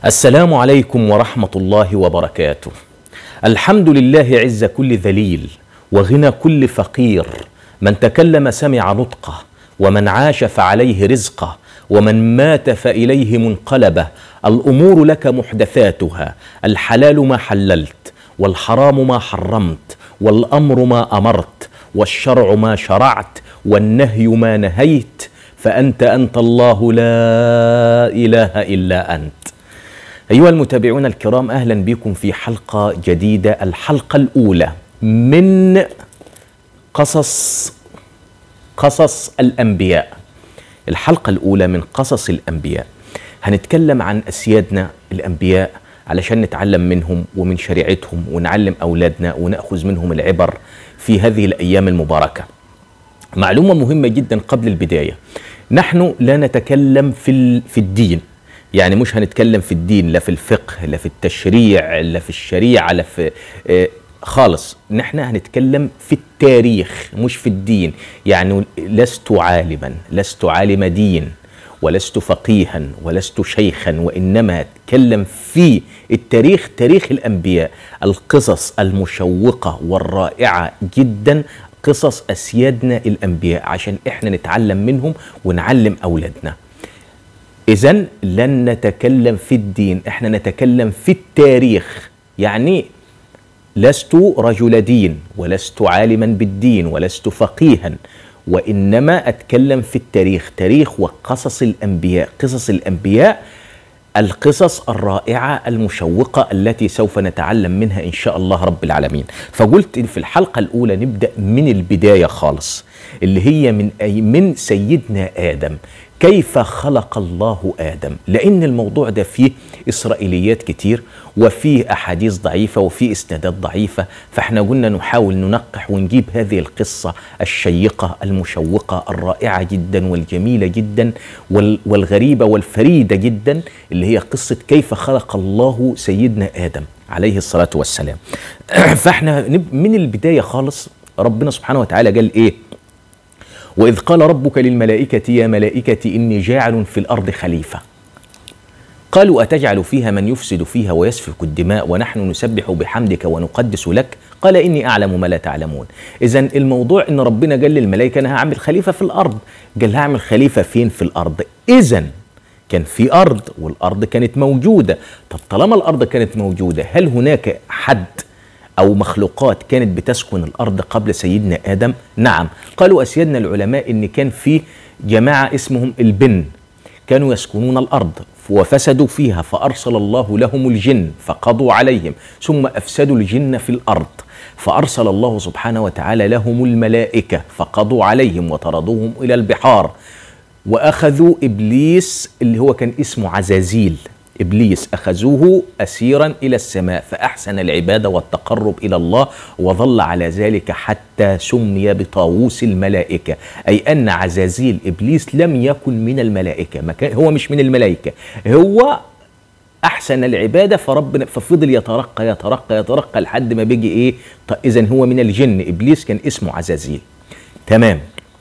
السلام عليكم ورحمة الله وبركاته. الحمد لله عز كل ذليل وغنى كل فقير، من تكلم سمع نطقه، ومن عاش فعليه رزقه، ومن مات فإليه منقلبه، الأمور لك محدثاتها، الحلال ما حللت، والحرام ما حرمت، والأمر ما أمرت، والشرع ما شرعت، والنهي ما نهيت، فأنت أنت الله لا إله إلا أنت. أيها المتابعون الكرام أهلا بكم في حلقة جديدة الحلقة الأولى من قصص قصص الأنبياء الحلقة الأولى من قصص الأنبياء هنتكلم عن أسيادنا الأنبياء علشان نتعلم منهم ومن شريعتهم ونعلم أولادنا ونأخذ منهم العبر في هذه الأيام المباركة معلومة مهمة جدا قبل البداية نحن لا نتكلم في, في الدين يعني مش هنتكلم في الدين لا في الفقه لا في التشريع لا في الشريعة لا في آه خالص نحن هنتكلم في التاريخ مش في الدين يعني لست عالما لست عالم دين ولست فقيها ولست شيخا وإنما أتكلم في التاريخ تاريخ الأنبياء القصص المشوقة والرائعة جدا قصص أسيادنا الأنبياء عشان إحنا نتعلم منهم ونعلم أولادنا إذا لن نتكلم في الدين، احنا نتكلم في التاريخ، يعني لست رجل دين ولست عالما بالدين ولست فقيها وإنما أتكلم في التاريخ، تاريخ وقصص الأنبياء، قصص الأنبياء القصص الرائعة المشوقة التي سوف نتعلم منها إن شاء الله رب العالمين فقلت في الحلقة الأولى نبدأ من البداية خالص اللي هي من أي من سيدنا آدم كيف خلق الله آدم لأن الموضوع ده فيه إسرائيليات كتير وفيه أحاديث ضعيفة وفيه إسنادات ضعيفة فإحنا قلنا نحاول ننقح ونجيب هذه القصة الشيقة المشوقة الرائعة جدا والجميلة جدا والغريبة والفريدة جدا اللي هي قصة كيف خلق الله سيدنا آدم عليه الصلاة والسلام فإحنا من البداية خالص ربنا سبحانه وتعالى قال إيه وإذ قال ربك للملائكة يا ملائكة إني جاعل في الأرض خليفة قالوا أتجعل فيها من يفسد فيها ويسفك الدماء ونحن نسبح بحمدك ونقدس لك قال إني أعلم ما لا تعلمون إذا الموضوع إن ربنا قال للملائكة أنا هعمل خليفة في الأرض قال هعمل خليفة فين في الأرض إذا كان في أرض والأرض كانت موجودة طب طالما الأرض كانت موجودة هل هناك حد أو مخلوقات كانت بتسكن الأرض قبل سيدنا آدم؟ نعم، قالوا أسيادنا العلماء إن كان في جماعة اسمهم البن كانوا يسكنون الأرض وفسدوا فيها فأرسل الله لهم الجن فقضوا عليهم ثم أفسدوا الجن في الأرض فأرسل الله سبحانه وتعالى لهم الملائكة فقضوا عليهم وطردوهم إلى البحار وأخذوا إبليس اللي هو كان اسمه عزازيل ابليس اخذوه اسيرا الى السماء فاحسن العباده والتقرب الى الله وظل على ذلك حتى سمي بطاووس الملائكه اي ان عزازيل ابليس لم يكن من الملائكه ما كان هو مش من الملائكه هو احسن العباده فربنا ففضل يترقى يترقى يترقى لحد ما بيجي ايه اذا هو من الجن ابليس كان اسمه عزازيل تمام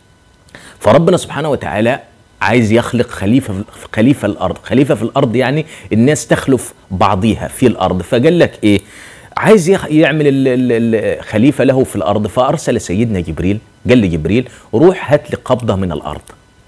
فربنا سبحانه وتعالى عايز يخلق خليفه خليفه الارض خليفه في الارض يعني الناس تخلف بعضيها في الارض فقال لك ايه عايز يعمل الخليفه له في الارض فارسل سيدنا جبريل قال لجبريل روح هات لي قبضه من الارض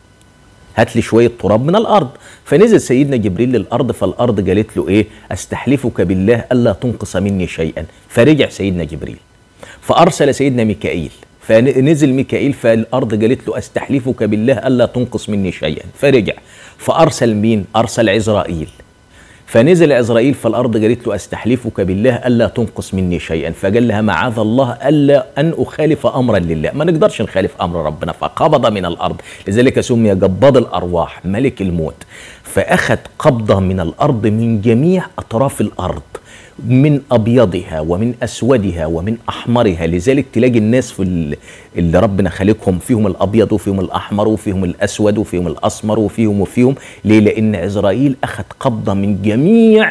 هات لي شويه تراب من الارض فنزل سيدنا جبريل للارض فالارض قالت له ايه استحلفك بالله الا تنقص مني شيئا فرجع سيدنا جبريل فارسل سيدنا ميكائيل فنزل ميكائيل فالارض قالت له استحلفك بالله الا تنقص مني شيئا فرجع فارسل مين ارسل عزرائيل فنزل عزرائيل فالارض قالت له استحلفك بالله الا تنقص مني شيئا فقال لها معاذ الله الا ان اخالف امرا لله ما نقدرش نخالف امر ربنا فقبض من الارض لذلك سمي جباد الارواح ملك الموت فاخذ قبضه من الارض من جميع اطراف الارض من ابيضها ومن اسودها ومن احمرها لذلك تلاقي الناس في اللي ربنا خالقهم فيهم الابيض وفيهم الاحمر وفيهم الاسود وفيهم الاسمر وفيهم وفيهم ليه لان عزرائيل اخذ قبضه من جميع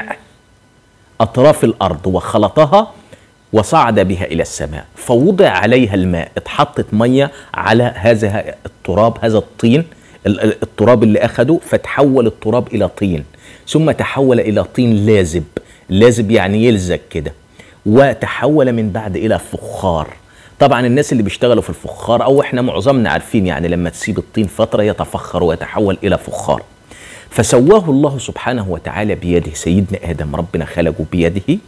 اطراف الارض وخلطها وصعد بها الى السماء فوضع عليها الماء اتحطت ميه على هذا التراب هذا الطين التراب اللي اخده فتحول التراب الى طين ثم تحول الى طين لازب لازب يعني يلزق كده وتحول من بعد الى فخار طبعا الناس اللي بيشتغلوا في الفخار او احنا معظمنا عارفين يعني لما تسيب الطين فتره يتفخر ويتحول الى فخار فسواه الله سبحانه وتعالى بيده سيدنا ادم ربنا خلقه بيده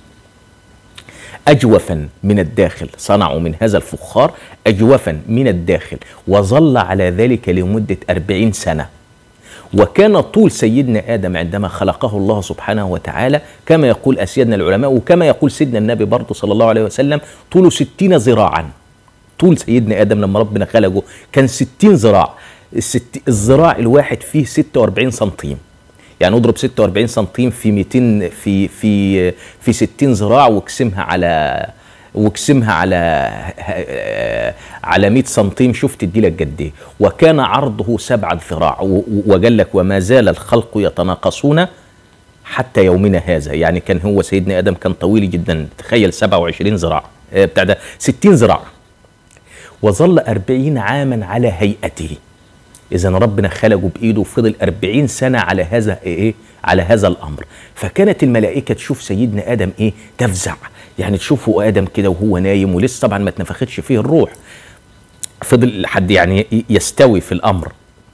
أجوفا من الداخل صنعوا من هذا الفخار أجوفا من الداخل وظل على ذلك لمدة أربعين سنة وكان طول سيدنا آدم عندما خلقه الله سبحانه وتعالى كما يقول أسيادنا العلماء وكما يقول سيدنا النبي برضه صلى الله عليه وسلم طوله ستين ذراعا طول سيدنا آدم لما ربنا خلقه كان ستين ذراع الست الذراع الواحد فيه 46 سنتيم يعني اضرب 46 سنتيم في 200 في في في 60 ذراع واقسمها على واقسمها على على 100 سنتيم شوف تدي لك قد ايه وكان عرضه سبعة ذراع وقال لك وما زال الخلق يتناقصون حتى يومنا هذا يعني كان هو سيدنا ادم كان طويل جدا تخيل 27 ذراع بتاع ده 60 ذراع وظل أربعين عاما على هيئته إذا ربنا خلقه بإيده وفضل أربعين سنة على هذا إيه على هذا الأمر فكانت الملائكة تشوف سيدنا آدم إيه تفزع يعني تشوفه آدم كده وهو نايم ولسه طبعا ما اتنفختش فيه الروح فضل حد يعني يستوي في الأمر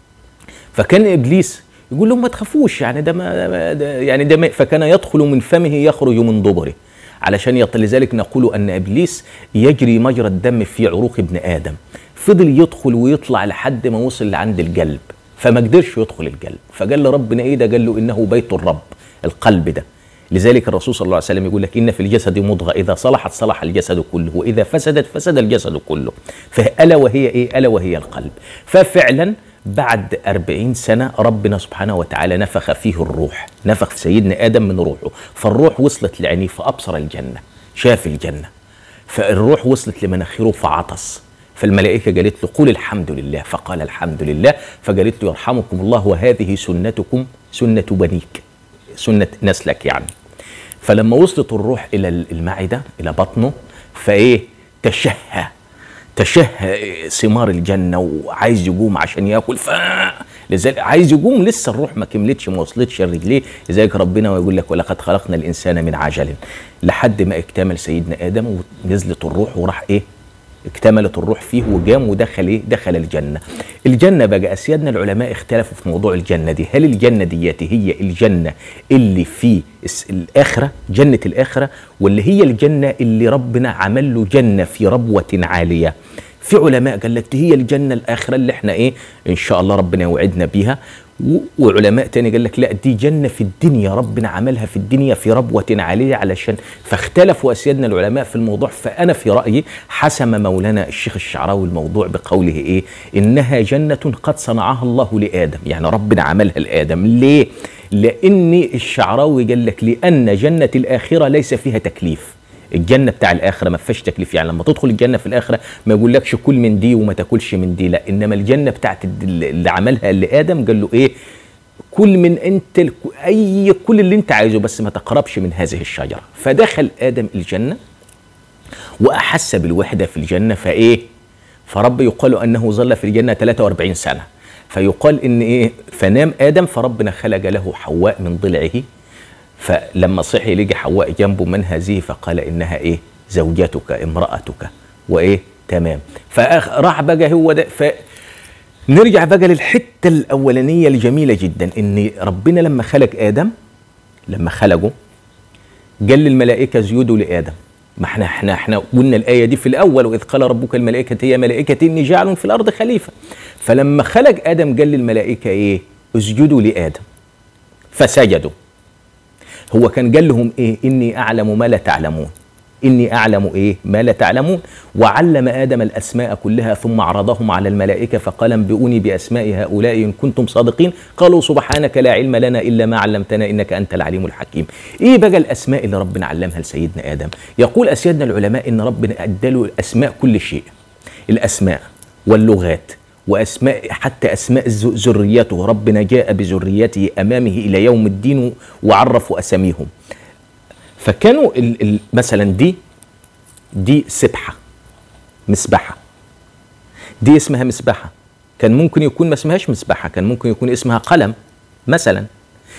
فكان إبليس يقول لهم ما تخافوش يعني ده ما ده يعني ده ما فكان يدخل من فمه يخرج من دبره علشان يط... لذلك نقول ان ابليس يجري مجرى الدم في عروق ابن ادم فضل يدخل ويطلع لحد ما وصل لعند القلب فما قدرش يدخل القلب فقال له ربنا ايه ده قال له انه بيت الرب القلب ده لذلك الرسول صلى الله عليه وسلم يقول لك ان في الجسد مضغه اذا صلحت صلح الجسد كله واذا فسدت فسد الجسد كله فالا وهي ايه الا وهي القلب ففعلا بعد أربعين سنة ربنا سبحانه وتعالى نفخ فيه الروح نفخ في سيدنا آدم من روحه فالروح وصلت لعينيه فأبصر الجنة شاف الجنة فالروح وصلت لمناخيره فعطس فالملائكة قالت له قل الحمد لله فقال الحمد لله فقالت له يرحمكم الله وهذه سنتكم سنة بنيك سنة نسلك يعني فلما وصلت الروح إلى المعدة إلى بطنه فإيه تشهى تشهى ثمار الجنة وعايز يقوم عشان ياكل ف لذلك عايز يقوم لسه الروح ما كملتش ما وصلتش رجليه لذلك ربنا يقول لك ولقد خلقنا الانسان من عجل لحد ما اكتمل سيدنا ادم ونزلت الروح وراح ايه اكتملت الروح فيه وجام ودخل ايه دخل الجنه الجنه بقى اسيادنا العلماء اختلفوا في موضوع الجنه دي هل الجنه ديت هي الجنه اللي في الاخره جنه الاخره ولا هي الجنه اللي ربنا عمل له جنه في ربوه عاليه في علماء قال لك دي هي الجنه الاخره اللي احنا ايه ان شاء الله ربنا يوعدنا بيها وعلماء تاني قال لك لا دي جنة في الدنيا ربنا عملها في الدنيا في ربوة عالية علشان فاختلفوا أسيادنا العلماء في الموضوع فأنا في رأيي حسم مولانا الشيخ الشعراوي الموضوع بقوله إيه إنها جنة قد صنعها الله لآدم يعني ربنا عملها لآدم ليه؟ لأن الشعراوي قال لك لأن جنة الآخرة ليس فيها تكليف الجنه بتاع الاخره ما فيهاش تكليف يعني لما تدخل الجنه في الاخره ما يقولكش كل من دي وما تاكلش من دي لا انما الجنه بتاعت اللي عملها لادم قال له ايه كل من انت اي كل اللي انت عايزه بس ما تقربش من هذه الشجره فدخل ادم الجنه واحس بالوحده في الجنه فايه فرب يقال انه ظل في الجنه 43 سنه فيقال ان ايه فنام ادم فربنا خلق له حواء من ضلعه فلما صحي لقي حواء جنبه من هذه فقال انها ايه زوجتك امرأتك وايه تمام فراح بقى هو ده ف نرجع بقى للحته الاولانيه الجميله جدا ان ربنا لما خلق ادم لما خلقه قال للملائكه اسجدوا لادم ما احنا احنا احنا قلنا الايه دي في الاول واذ قال ربك الملائكه هي ملائكه اني جاعل في الارض خليفه فلما خلق ادم قال للملائكه ايه اسجدوا لادم فسجدوا هو كان قال لهم ايه اني اعلم ما لا تعلمون اني اعلم ايه ما لا تعلمون وعلم ادم الاسماء كلها ثم عرضهم على الملائكه فقال انبئوني باسماء هؤلاء ان كنتم صادقين قالوا سبحانك لا علم لنا الا ما علمتنا انك انت العليم الحكيم ايه بقى الاسماء اللي ربنا علمها لسيدنا ادم يقول اسيادنا العلماء ان ربنا اداله اسماء كل شيء الاسماء واللغات واسماء حتى اسماء ذريته ربنا جاء بذريته امامه الى يوم الدين وعرفوا اساميهم فكانوا ال ال مثلا دي دي سبحه مسبحه دي اسمها مسبحه كان ممكن يكون ما اسمهاش مسبحه كان ممكن يكون اسمها قلم مثلا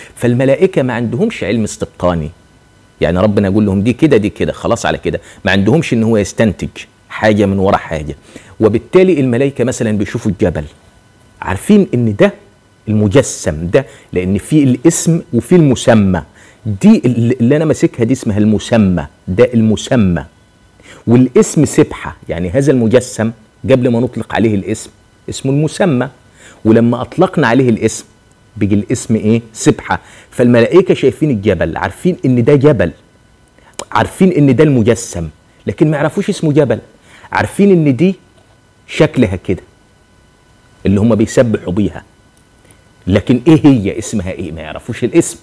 فالملائكه ما عندهمش علم استبطاني يعني ربنا يقول لهم دي كده دي كده خلاص على كده ما عندهمش ان هو يستنتج حاجه من ورا حاجه وبالتالي الملائكه مثلا بيشوفوا الجبل عارفين ان ده المجسم ده لان في الاسم وفي المسمى دي اللي انا ماسكها دي اسمها المسمى ده المسمى والاسم سبحه يعني هذا المجسم قبل ما نطلق عليه الاسم اسمه المسمى ولما اطلقنا عليه الاسم بيجي الاسم ايه سبحه فالملائكه شايفين الجبل عارفين ان ده جبل عارفين ان ده المجسم لكن ما يعرفوش اسمه جبل عارفين ان دي شكلها كده اللي هم بيسبحوا بيها لكن ايه هي اسمها ايه ما يعرفوش الاسم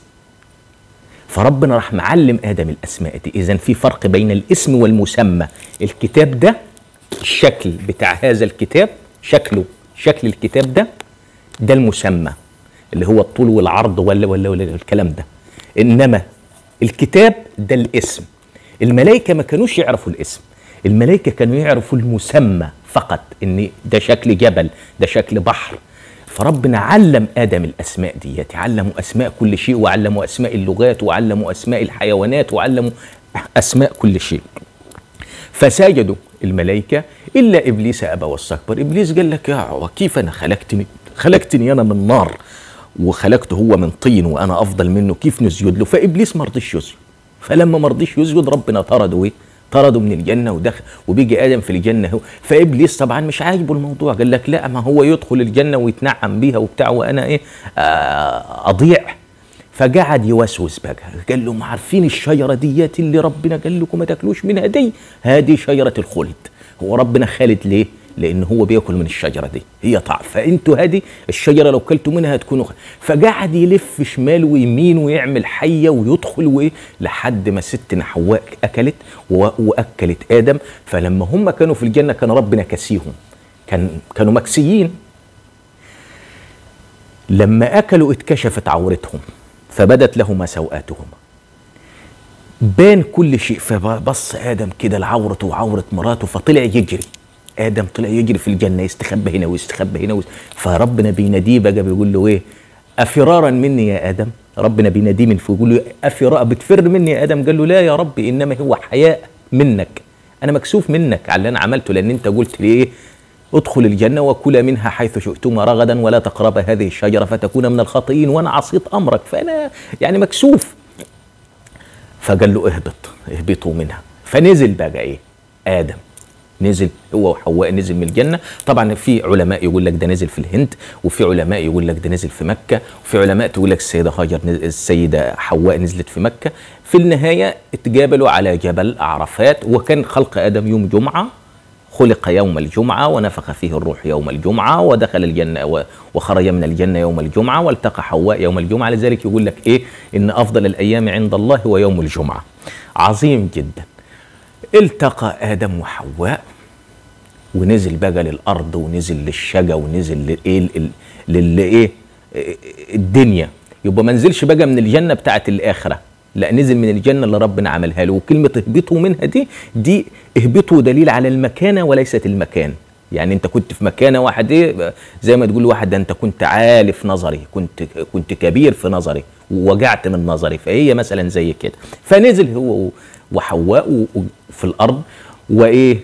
فربنا راح معلم ادم الاسماء دي اذا في فرق بين الاسم والمسمى الكتاب ده الشكل بتاع هذا الكتاب شكله شكل الكتاب ده ده المسمى اللي هو الطول والعرض ولا ولا ولا الكلام ده انما الكتاب ده الاسم الملائكه ما كانوش يعرفوا الاسم الملائكه كانوا يعرفوا المسمى فقط ان ده شكل جبل ده شكل بحر فربنا علم ادم الاسماء ديت علموا اسماء كل شيء وعلموا اسماء اللغات وعلموا اسماء الحيوانات وعلموا اسماء كل شيء فسجدوا الملائكه الا ابليس ابى واستكبر ابليس قال لك يا كيف انا خلقتني خلقتني انا من نار وخلقته هو من طين وانا افضل منه كيف نسجد له فابليس ما رضيش يسجد فلما ما رضيش يسجد ربنا طرده ايه طرده من الجنه ودخل وبيجي ادم في الجنه هو فابليس طبعا مش عاجبه الموضوع قال لك لا ما هو يدخل الجنه ويتنعم بيها وبتاع وانا ايه آه اضيع فقعد يوسوس بقى قال له ما عارفين الشجره ديات اللي ربنا قال لكم ما تاكلوش منها دي هذه شجره الخلد هو ربنا خالد ليه لان هو بياكل من الشجره دي هي طعم فانتوا هذه الشجره لو كلتوا منها هتكونوا فقعد يلف شمال ويمين ويعمل حيه ويدخل وايه لحد ما ستنا حواء اكلت واكلت ادم فلما هم كانوا في الجنه كان ربنا كسيهم كان كانوا مكسيين لما اكلوا اتكشفت عورتهم فبدت لهما سوآتهما بان كل شيء فبص ادم كده لعورته وعوره مراته فطلع يجري ادم طلع يجري في الجنه يستخبى هنا ويستخبى هنا فربنا بيناديه بقى بيقول له ايه افرارا مني يا ادم ربنا بيناديه من فوق يقول له افرار بتفر مني يا ادم قال له لا يا رب انما هو حياء منك انا مكسوف منك على اللي انا عملته لان انت قلت لي ايه ادخل الجنة وكلا منها حيث شئتما رغدا ولا تقربا هذه الشجرة فتكون من الخاطئين وأنا عصيت أمرك فأنا يعني مكسوف فقال له اهبط اهبطوا منها فنزل بقى ايه آدم نزل هو وحواء نزل من الجنه طبعا في علماء يقول لك ده نزل في الهند وفي علماء يقول لك ده نزل في مكه وفي علماء تقول لك السيده هاجر السيده حواء نزلت في مكه في النهايه اتجابلوا على جبل عرفات وكان خلق ادم يوم جمعه خلق يوم الجمعة ونفخ فيه الروح يوم الجمعة ودخل الجنة وخرج من الجنة يوم الجمعة والتقى حواء يوم الجمعة لذلك يقول لك إيه إن أفضل الأيام عند الله هو يوم الجمعة عظيم جدا التقى آدم وحواء ونزل بقى للأرض ونزل للشجا ونزل لإيه للإيه الدنيا يبقى ما نزلش بقى من الجنة بتاعت الآخرة لا نزل من الجنه اللي ربنا عملها له وكلمه اهبطوا منها دي دي اهبطوا دليل على المكانه وليست المكان يعني انت كنت في مكانه واحد ايه زي ما تقول واحد ده انت كنت عالي في نظري كنت كنت كبير في نظري ووجعت من نظري فهي مثلا زي كده فنزل هو وحواء في الارض وايه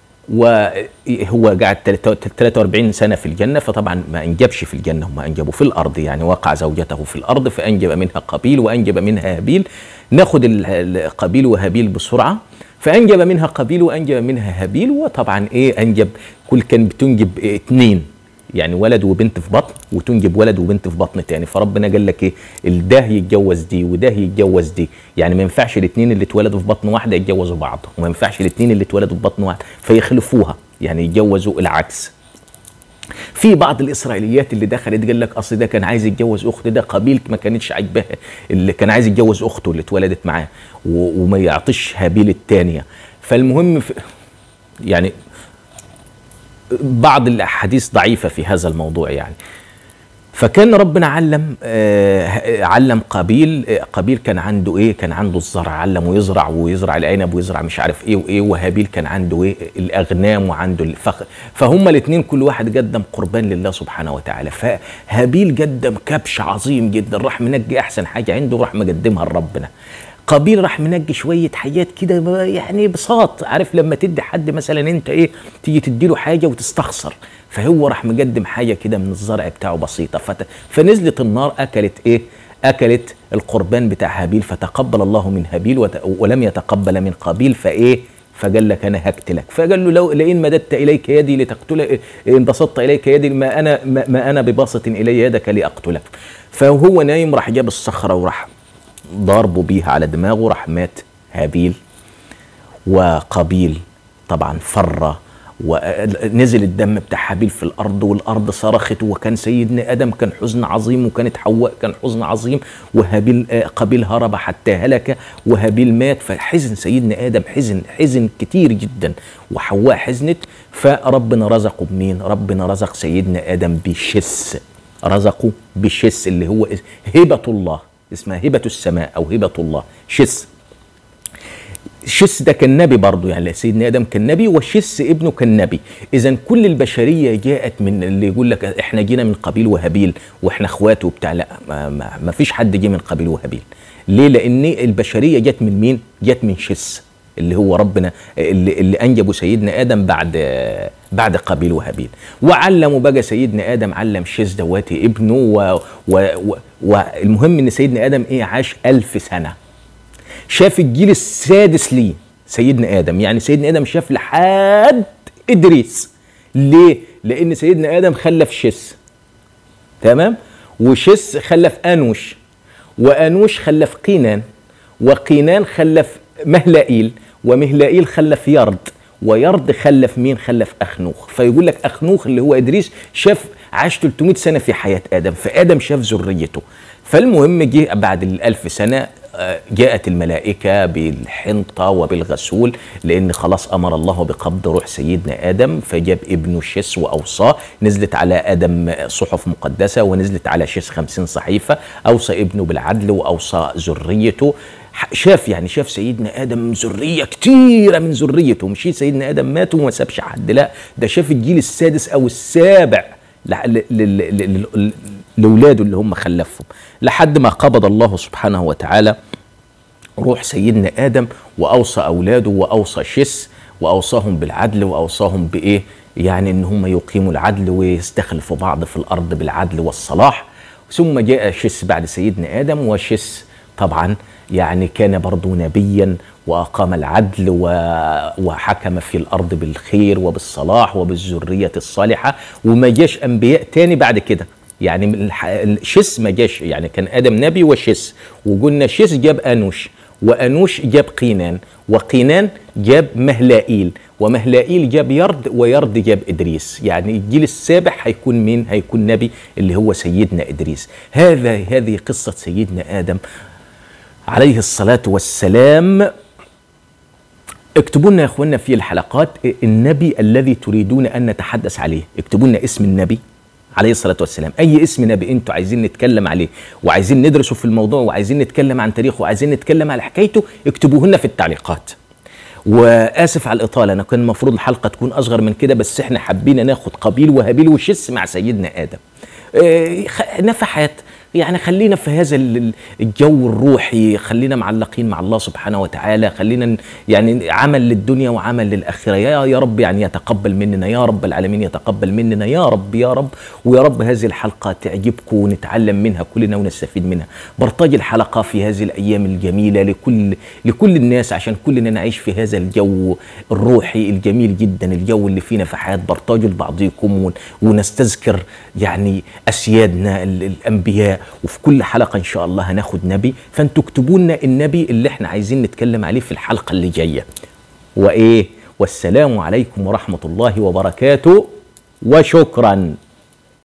وهو قعد 43 سنة في الجنة فطبعا ما أنجبش في الجنة هم أنجبوا في الأرض يعني وقع زوجته في الأرض فأنجب منها قبيل وأنجب منها هابيل ناخد قبيل وهابيل بسرعة فأنجب منها قبيل وأنجب منها هابيل وطبعا إيه أنجب كل كان بتنجب إيه اتنين يعني ولد وبنت في بطن وتنجب ولد وبنت في بطن تاني فربنا قال لك ايه ده يتجوز دي وده يتجوز دي يعني ما ينفعش الاثنين اللي اتولدوا في بطن واحده يتجوزوا بعض وما ينفعش الاثنين اللي اتولدوا في بطن واحده فيخلفوها يعني يتجوزوا العكس في بعض الاسرائيليات اللي دخلت قال لك اصل ده كان عايز يتجوز اخت ده قبيل ما كانتش عاجباه اللي كان عايز يتجوز اخته اللي اتولدت معاه وما يعطيش هابيل الثانيه فالمهم في يعني بعض الاحاديث ضعيفه في هذا الموضوع يعني فكان ربنا علم آه علم قابيل آه قابيل كان عنده ايه كان عنده الزرع علمه يزرع ويزرع العنب ويزرع مش عارف ايه وايه وهابيل كان عنده ايه الاغنام وعنده الفخ فهم الاثنين كل واحد قدم قربان لله سبحانه وتعالى فهابيل قدم كبش عظيم جدا راح منجي احسن حاجه عنده راح مقدمها لربنا قابيل راح منجي شويه حاجات كده يعني بساط عارف لما تدي حد مثلا انت ايه تيجي تديله حاجه وتستخسر فهو راح مقدم حاجه كده من الزرع بتاعه بسيطه فت... فنزلت النار اكلت ايه اكلت القربان بتاع هابيل فتقبل الله من هابيل وت... ولم يتقبل من قابيل فايه فقال لك انا هقتلك فقال له لو لئن مددت اليك يدي لتقتل ان بسطت اليك يدي ما انا ما, ما انا بباسط الي يدك لاقتلك فهو نايم راح جاب الصخره وراح ضربه بيها على دماغه راح مات هابيل وقابيل طبعا فر ونزل الدم بتاع هابيل في الارض والارض صرخت وكان سيدنا ادم كان حزن عظيم وكانت حواء كان حزن عظيم وهابيل قابيل هرب حتى هلك وهابيل مات فحزن سيدنا ادم حزن حزن كتير جدا وحواء حزنت فربنا رزقه بمين؟ ربنا رزق سيدنا ادم بشس رزقه بشس اللي هو هبه الله اسمها هبه السماء او هبه الله شس شس ده كان نبي برضه يعني سيدنا ادم كان نبي وشس ابنه كان نبي اذا كل البشريه جاءت من اللي يقول لك احنا جينا من قبيل وهابيل واحنا اخوات وبتاع لا ما, ما, ما فيش حد جه من قبيل وهابيل ليه لان البشريه جت من مين جت من شس اللي هو ربنا اللي, اللي انجبوا سيدنا ادم بعد بعد قابيل وهابيل وعلموا بقى سيدنا ادم علم شيس دواتي ابنه و و و والمهم ان سيدنا ادم ايه عاش ألف سنه شاف الجيل السادس ليه سيدنا ادم يعني سيدنا ادم شاف لحد ادريس ليه لان سيدنا ادم خلف شيس تمام وشيس خلف انوش وانوش خلف قينان وقينان خلف مهلائيل ومهلائيل خلف يرد ويرد خلف مين خلف اخنوخ فيقول لك اخنوخ اللي هو ادريس شاف عاش 300 سنه في حياه ادم فادم شاف ذريته فالمهم جه بعد الألف سنه جاءت الملائكة بالحنطة وبالغسول لأن خلاص أمر الله بقبض روح سيدنا آدم فجاب ابنه شيس وأوصاه نزلت على آدم صحف مقدسة ونزلت على شيس خمسين صحيفة أوصى ابنه بالعدل وأوصى ذريته شاف يعني شاف سيدنا ادم ذريه كتيره من ذريته مش سيدنا ادم مات وما سابش حد لا ده شاف الجيل السادس او السابع لاولاده اللي هم خلفهم لحد ما قبض الله سبحانه وتعالى روح سيدنا ادم واوصى اولاده واوصى شس واوصاهم بالعدل واوصاهم بايه يعني ان هم يقيموا العدل ويستخلفوا بعض في الارض بالعدل والصلاح ثم جاء شس بعد سيدنا ادم وشس طبعا يعني كان برضه نبيا واقام العدل وحكم في الارض بالخير وبالصلاح وبالذريه الصالحه وما جاش انبياء تاني بعد كده يعني شس ما جاش يعني كان ادم نبي وشس وقلنا شس جاب انوش وانوش جاب قينان وقينان جاب مهلائيل ومهلائيل جاب يرد ويرد جاب ادريس يعني الجيل السابع هيكون مين هيكون نبي اللي هو سيدنا ادريس هذا هذه قصه سيدنا ادم عليه الصلاه والسلام اكتبوا لنا يا اخوانا في الحلقات النبي الذي تريدون ان نتحدث عليه اكتبوا لنا اسم النبي عليه الصلاة والسلام أي اسم نبي أنتوا عايزين نتكلم عليه وعايزين ندرسه في الموضوع وعايزين نتكلم عن تاريخه وعايزين نتكلم على حكايته اكتبوه لنا في التعليقات واسف على الاطاله انا كان المفروض الحلقه تكون اصغر من كده بس احنا حبينا ناخد قبيل وهابيل وشس مع سيدنا ادم اه نفحات يعني خلينا في هذا الجو الروحي خلينا معلقين مع الله سبحانه وتعالى خلينا يعني عمل للدنيا وعمل للآخرة يا, يا رب يعني يتقبل مننا يا رب العالمين يتقبل مننا يا رب يا رب ويا رب هذه الحلقة تعجبكم ونتعلم منها كلنا ونستفيد منها برتاج الحلقة في هذه الأيام الجميلة لكل لكل الناس عشان كلنا نعيش في هذا الجو الروحي الجميل جدا الجو اللي فينا في حياة برتاج لبعضكم ونستذكر يعني أسيادنا الأنبياء وفي كل حلقة إن شاء الله هناخد نبي فانتوا اكتبوا لنا النبي اللي احنا عايزين نتكلم عليه في الحلقة اللي جاية وإيه والسلام عليكم ورحمة الله وبركاته وشكراً